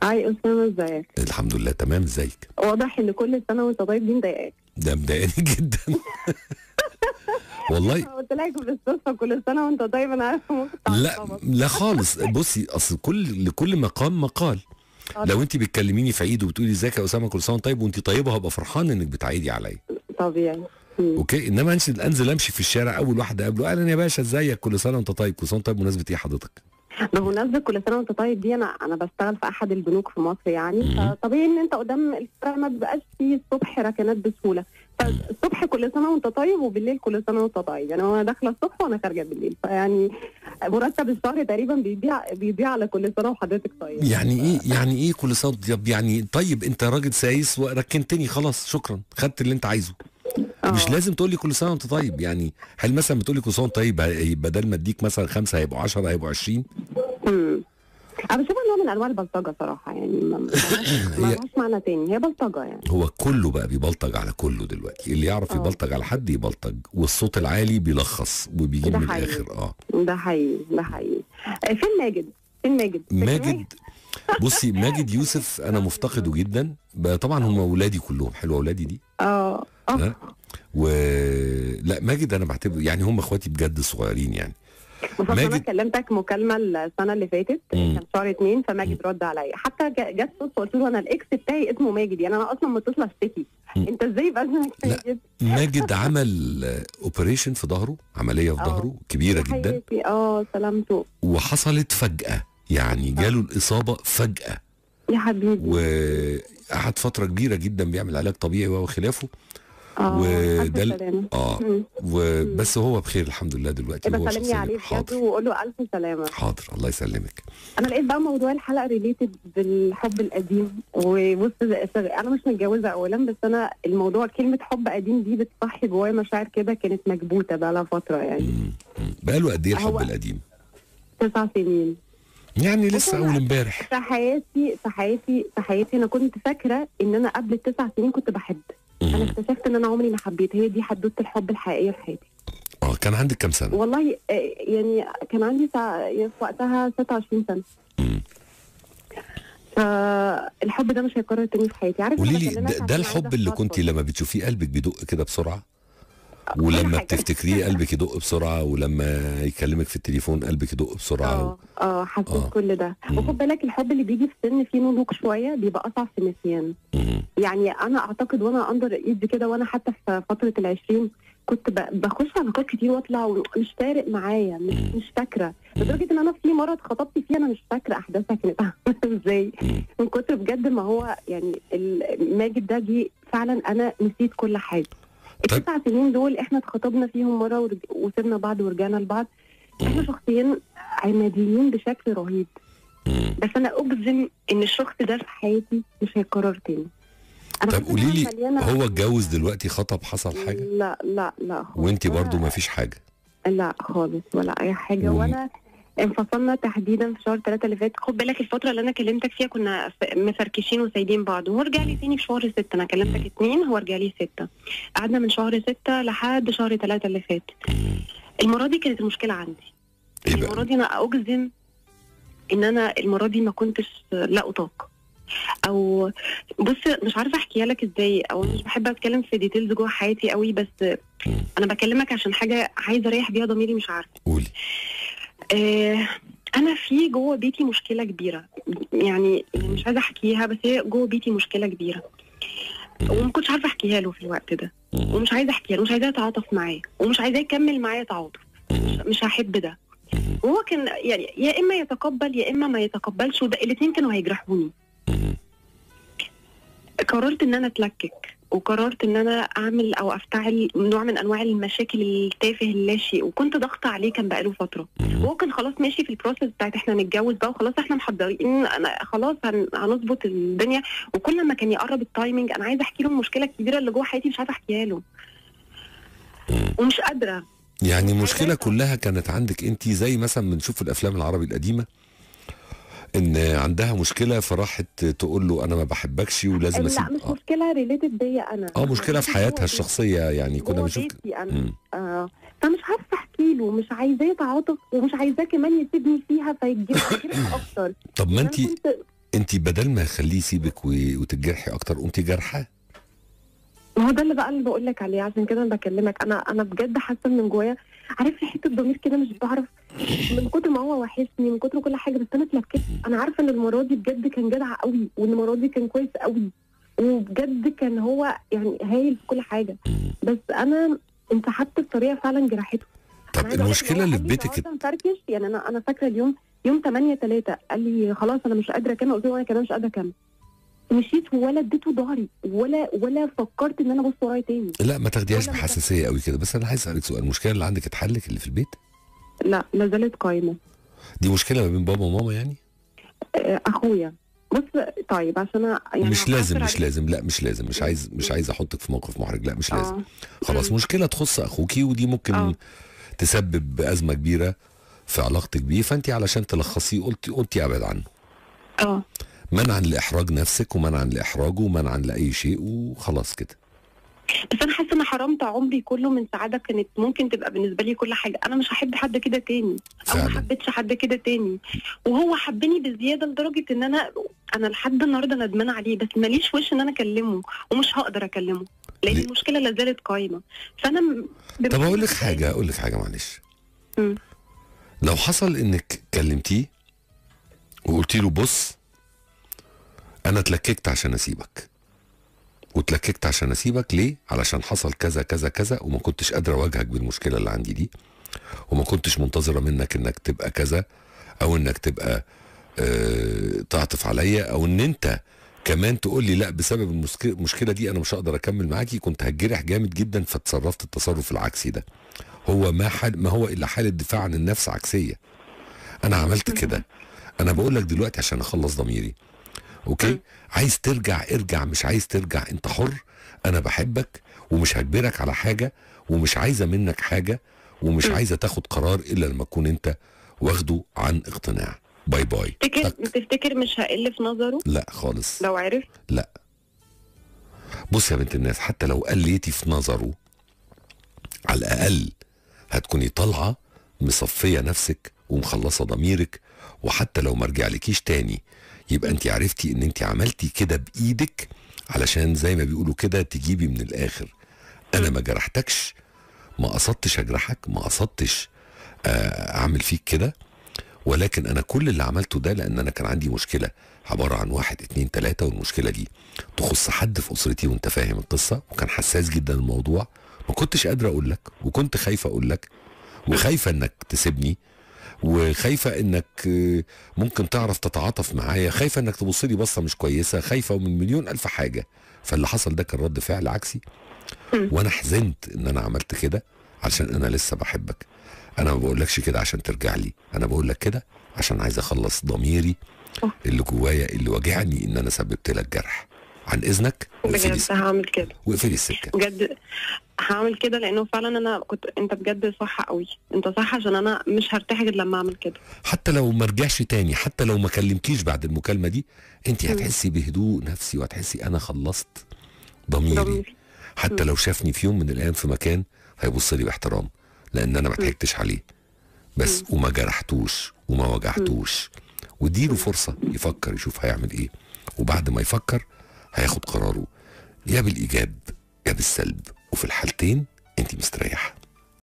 هاي اسامه ازيك الحمد لله تمام ازيك واضح ان كل سنه وانت طيب دي مضايقاك ده مضايقني جدا والله أنا قلت لك بالصدفه كل سنه وانت طيب انا عارفه ممكن لا تعصبك. لا خالص بصي اصل كل لكل مقام مقال آه. لو انت بتكلميني في عيد وبتقولي ازيك يا اسامه كل سنه وأنت طيب وانت طيبه هبقى فرحان انك بتعيدي عليا طبيعي مم. اوكي انما انزل انزل امشي في الشارع اول واحده قبله اهلا يا باشا ازيك كل سنه وانت طيب كل سنه وأنت طيب مناسبه ايه حضرتك بمناسبه كل سنه وانت طيب دي انا انا بشتغل في احد البنوك في مصر يعني مم. فطبيعي ان انت قدام الفرع ما بيبقاش فيه الصبح ركنات بسهوله فالصبح كل سنه وانت طيب وبالليل كل سنه وانت طيب يعني انا داخله الصبح وانا خارجه بالليل فيعني مرتب الشهر تقريبا بيضيع بيضيع على كل سنه وحضرتك طيب يعني ايه يعني ايه كل سنه طب يعني طيب انت راجل سايس وركنتني خلاص شكرا خدت اللي انت عايزه آه. مش لازم تقول لي كل سنه وانت طيب يعني هل مثلا بتقول لي كل سنه وأنت طيب هي- بدل ما اديك مثلا خمسه هيبقوا 10 هيبقوا 20 امم انا بشوفها نوع من انواع البلطجه صراحه يعني ما ما لهاش- ما هي- لهاش معنى تاني هي بلطجه يعني هو كله بقى بيبلطج على كله دلوقتي اللي يعرف آه. يبلطج على حد يبلطج والصوت العالي بيلخص وبيجيب ده من حقيقي. الاخر اه ده حقيقي ده حقيقي آه، فين ماجد فين ماجد ماجد بصي ماجد يوسف انا مفتقده جدا بقى طبعا هم اولادي كلهم حلوه اولادي دي اه اه ها؟ و لا ماجد انا بعتبره يعني هم اخواتي بجد صغيرين يعني بس أصل انا ماجد- كلمتك مكالمه السنه اللي فاتت مم. كان شهر اتنين فماجد رد عليا حتى جا- جت صدفه قلت له انا الاكس بتاعي اسمه ماجد يعني انا اصلا متصله اشتكي مم. انت ازاي بقى اسمك لا. ماجد ماجد عمل اوبريشن في ظهره عمليه في آه. ظهره كبيره جدا حياتي اه سلامته وحصلت فجاه يعني جاله الاصابه فجاه يا حبيبي وقعد فتره كبيره جدا بيعمل علاج طبيعي وخلافه اه وده ألف ال- سلامة. اه مم. وبس هو بخير الحمد لله دلوقتي يبقى هو سلمني شخصيا عليه بجد حاضر وقول له الف سلامه حاضر الله يسلمك انا لقيت بقى موضوع الحلقه ريليتد بالحب القديم وبص انا مش متجوزه اولا بس انا الموضوع كلمه حب قديم دي بتصحي جوايا مشاعر كده كانت مكبوته بقى لها فتره يعني مم. مم. بقاله قد ايه الحب هو- القديم تسع سنين يعني لسه هو- اول امبارح في حياتي في حياتي في حياتي انا كنت فاكره ان انا قبل التسع سنين كنت بحب انا مم. اكتشفت ان انا عمري ما حبيت هي دي حدوته الحب الحقيقيه في حياتي اه كان عندك كام سنه والله آه، يعني كان عندي ساعة في وقتها 26 سنه مم. فالحب ده مش هيتكرر تاني في حياتي عارف قولي أنا لي بكلمك ده, عشان ده عايزة الحب اللي أفضفض. كنت لما بتشوفيه قلبك بيدق كده بسرعه كل ولما حاجة. بتفتكريه قلبك يدق بسرعه ولما يكلمك في التليفون قلبك يدق بسرعه اه اه حسيت آه. كل ده مم. وخد بالك الحب اللي بيجي في سن فيه نضوج شويه بيبقى اصعب في النسيان مم. يعني انا اعتقد وانا اندر ايد كده وانا حتى في فتره العشرين كنت ب- بخش علاقات كتير واطلع ومش فارق معايا مش مم. مش فاكره مم. لدرجه ان انا في مره اتخطبت فيها انا مش فاكره احداثها كانت عامله ازاي مم. من كتر بجد ما هو يعني ال- ماجد ده جه فعلا انا نسيت كل حاجه طيب. التسع سنين دول احنا اتخطبنا فيهم مره ورج... وسيبنا بعض ورجعنا لبعض احنا مم. شخصيين عماديين بشكل رهيب مم. بس انا اجزم ان الشخص ده في حياتي مش هيتكرر تاني انا طب حاسة إن قولي أنا لي مليانة هو اتجوز دلوقتي خطب حصل حاجه لا لا لا خالص وانت برضو ولا- ما فيش حاجه لا خالص ولا اي حاجه وم- وانا انفصلنا تحديدا في شهر ثلاثة اللي فات خد بالك الفترة اللي أنا كلمتك فيها كنا ف- مفركشين وسايبين بعض وهو رجع لي تاني في شهر ستة أنا كلمتك اتنين هو رجع لي ستة قعدنا من شهر ستة لحد شهر ثلاثة اللي فات مم. المرة دي كانت المشكلة عندي ايه المرة بقى دي أنا أجزم إن أنا المرة دي ما كنتش لا أطاق أو بص مش عارفة أحكيها لك إزاي أو مش بحب أتكلم في ديتيلز جوه حياتي قوي بس مم. أنا بكلمك عشان حاجة عايزة أريح بيها ضميري مش عارفة قولي آه انا في جوه بيتي مشكله كبيره يعني مش عايزه احكيها بس هي جوه بيتي مشكله كبيره وما كنتش عارفه احكيها له في الوقت ده مم. ومش عايزه احكيها له مش عايزاه يتعاطف معايا ومش عايزاه يكمل معايا تعاطف مم. مش هحب ده مم. وهو كان يعني يا اما يتقبل يا اما ما يتقبلش وده الاثنين كانوا هيجرحوني مم. قررت ان انا اتلكك وقررت ان انا اعمل او افتعل نوع من انواع المشاكل التافه اللاشيء وكنت ضغط عليه كان بقاله فتره مم. وهو كان خلاص ماشي في البروسيس بتاعت احنا نتجوز بقى وخلاص احنا محضرين انا خلاص هن- هنظبط الدنيا وكل ما كان يقرب التايمنج انا عايزه احكي له المشكله الكبيره اللي جوه حياتي مش عارفه احكيها له مم. ومش قادره يعني المشكله عايزة- كلها كانت عندك انت زي مثلا بنشوف في الافلام العربي القديمه ان عندها مشكله فراحت تقول له انا ما بحبكش ولازم لا اسيب مش اه, مشكله ريليتد بيا انا آه مشكله في جوه حياتها بيتي. الشخصيه يعني كنا جوه بنشوف بيتي انا مم. آه فمش عارفه احكي له مش عايزاه يتعاطف ومش عايزاه كمان يسيبني فيها فيتجرح اكتر طب ما أنا انت كنت انت بدل ما يخليه يسيبك و- وتتجرحي اكتر قمتي جرحاه ما هو ده اللي بقى اللي بقول لك عليه عشان كده انا بكلمك انا انا بجد حاسه من جوايا عارف في حته ضمير كده مش بعرف من كتر ما هو وحشني من كتر كل حاجه بس انا اتلككت انا عارفه ان المره دي بجد كان جدع قوي وان المره دي كان كويس قوي وبجد كان هو يعني هايل في كل حاجه مم. بس انا انسحبت بطريقه فعلا جرحته طب أنا عايزة أقول لك المشكله إن هو اللي قال في لي بيتك النهارده مفركش يعني انا انا فاكره اليوم يوم 8 3 قال لي خلاص انا مش قادره اكمل قلت له انا كمان مش قادره اكمل مشيت ولا اديته ظهري ولا ولا فكرت ان انا ابص ورايا تاني لا ما تاخديهاش ولا بحساسيه قوي كده بس انا عايز اسالك سؤال المشكله اللي عندك اتحلت اللي في البيت لا لا زالت قايمه دي مشكله ما بين بابا وماما يعني آه، اخويا بص طيب عشان أنا يعني مش لازم هعثر مش عليك. لازم لا مش لازم مش عايز مش عايز احطك في موقف محرج لا مش لازم اه خلاص مم. مشكله تخص اخوكي ودي ممكن آه. تسبب ازمه كبيره في علاقتك بيه فانت علشان تلخصيه قلتي قلتي ابعد عنه اه منعا لاحراج نفسك ومنعا لاحراجه ومنعا لاي شيء وخلاص كده بس انا حاسه ان حرمت عمري كله من سعاده كانت ممكن تبقى بالنسبه لي كل حاجه انا مش هحب حد كده تاني او ما فعلا حبيتش حد كده تاني وهو حبني بزياده لدرجه ان انا انا لحد النهارده ندمانه عليه بس ماليش وش ان انا اكلمه ومش هقدر اكلمه لان ليه؟ المشكله لا زالت قايمه فانا م- بما طب اقول لك إنك- حاجه اقول لك حاجه معلش مم. لو حصل انك كلمتيه وقلت له بص انا اتلككت عشان اسيبك واتلككت عشان اسيبك ليه علشان حصل كذا كذا كذا وما كنتش قادر اواجهك بالمشكله اللي عندي دي وما كنتش منتظره منك انك تبقى كذا او انك تبقى اه تعطف عليا او ان انت كمان تقول لي لا بسبب المسك- المشكله دي انا مش هقدر اكمل معاكي كنت هتجرح جامد جدا فتصرفت التصرف العكسي ده هو ما حال ما هو الا حاله دفاع عن النفس عكسيه انا عملت كده انا بقول لك دلوقتي عشان اخلص ضميري اوكي مم. عايز ترجع ارجع مش عايز ترجع انت حر انا بحبك ومش هجبرك على حاجه ومش عايزه منك حاجه ومش مم. عايزه تاخد قرار الا لما تكون انت واخده عن اقتناع باي باي تفتكر تك. تفتكر مش هقل في نظره لا خالص لو عرف لا بص يا بنت الناس حتى لو قليتي في نظره على الاقل هتكوني طالعه مصفيه نفسك ومخلصه ضميرك وحتى لو ما رجعلكيش تاني يبقى انت عرفتي ان انت عملتي كده بايدك علشان زي ما بيقولوا كده تجيبي من الاخر انا ما جرحتكش ما قصدتش اجرحك ما قصدتش آه، اعمل فيك كده ولكن انا كل اللي عملته ده لان انا كان عندي مشكله عباره عن واحد اتنين تلاته والمشكله دي تخص حد في اسرتي وانت فاهم القصه وكان حساس جدا الموضوع ما كنتش قادره اقول لك وكنت خايفه اقول لك وخايفه انك تسيبني وخايفه انك آه، ممكن تعرف تتعاطف معايا خايفه انك تبص لي بصه مش كويسه خايفه ومن مليون الف حاجه فاللي حصل ده كان رد فعل عكسي مم. وانا حزنت ان انا عملت كده عشان انا لسه بحبك انا ما بقولكش كده عشان ترجع لي انا بقول لك كده عشان عايز اخلص ضميري صح. اللي جوايا اللي واجعني ان انا سببت لك جرح عن اذنك اقفلي بجد هعمل كده واقفلي السكه بجد هعمل كده لانه فعلا انا كنت انت بجد صح قوي انت صح عشان انا مش هرتاح غير لما اعمل كده حتى لو ما رجعش تاني حتى لو ما كلمكيش بعد المكالمه دي انت هتحسي بهدوء نفسي وهتحسي انا خلصت ضميري ضميري. حتى مم. لو شافني في يوم من الايام في مكان هيبص لي باحترام لان انا ما ضحكتش عليه بس وما جرحتوش وما وجعتوش واديله فرصه يفكر يشوف هيعمل ايه وبعد ما يفكر هياخد قراره يا بالايجاب يا بالسلب وفي الحالتين انت مستريحه